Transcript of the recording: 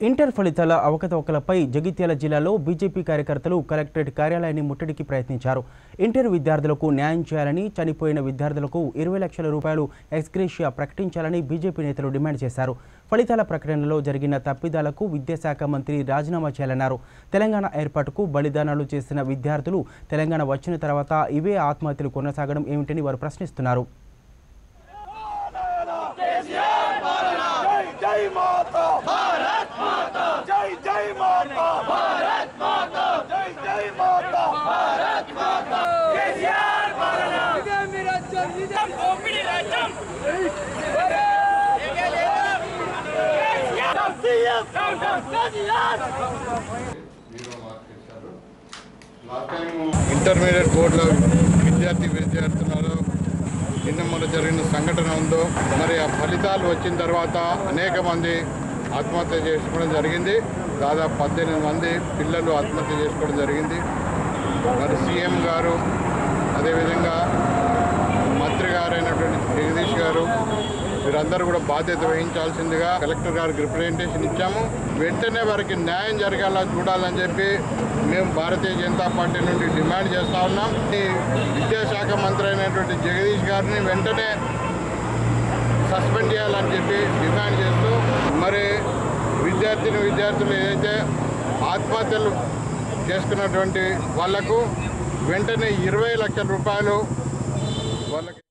inter ఫలితాల అవకతవకలపై జగిత్యాల జిల్లాలో BJP కార్యకర్తలు కలెక్టరేట్ కార్యాలయాన్ని ముట్టడికి ప్రయత్నించారు ఇంటర్ విద్యార్థులకు న్యాయం చేయాలని చనిపోయిన విద్యార్థులకు ఇరవై లక్షల రూపాయలు ఎక్స్గ్రేషియా ప్రకటించాలని బీజేపీ నేతలు డిమాండ్ చేశారు ఫలితాల ప్రకటనలో జరిగిన తప్పిదాలకు విద్యాశాఖ మంత్రి రాజీనామా చేయాలన్నారు తెలంగాణ ఏర్పాటుకు బలిదానాలు చేసిన విద్యార్థులు తెలంగాణ వచ్చిన తర్వాత ఇవే ఆత్మహత్యలు కొనసాగడం ఏమిటని వారు ప్రశ్నిస్తున్నారు జై జై మాతా భారత్ మాతా జై జై మాతా భారత్ మాతా జై జై మాతా భారత్ మాతా కేసీఆర్ పాలన ఇదే మీ రాజ్యం ఇదే దోపిడీ రాజ్యం సీఎం కేసీఆర్ ఇంటర్మీడియట్ బోర్డులో విద్యార్థి విద్యార్థులలో నిన్న మొన్న జరిగిన సంఘటన ఉందో మరి ఆ ఫలితాలు వచ్చిన తర్వాత అనేక మంది ఆత్మహత్య చేసుకోవడం జరిగింది దాదాపు పద్దెనిమిది మంది పిల్లలు ఆత్మహత్య చేసుకోవడం జరిగింది మరి సీఎం గారు అదేవిధంగా మంత్రి గారైనటువంటి జగదీష్ గారు వీరందరూ కూడా బాధ్యత వహించాల్సిందిగా కలెక్టర్ గారికి రిప్రజెంటేషన్ ఇచ్చాము వెంటనే వారికి న్యాయం జరగాల చూడాలని చెప్పి మేము భారతీయ జనతా పార్టీ నుండి డిమాండ్ చేస్తా ఉన్నాం ఈ విద్యాశాఖ మంత్రి అయినటువంటి జగదీష్ గారిని వెంటనే సస్పెండ్ చేయాలని చెప్పి డిమాండ్ చేస్తూ మరి విద్యార్థిని విద్యార్థులు ఏదైతే ఆత్మహత్యలు చేసుకున్నటువంటి వాళ్లకు వెంటనే ఇరవై లక్షల రూపాయలు వాళ్ళకి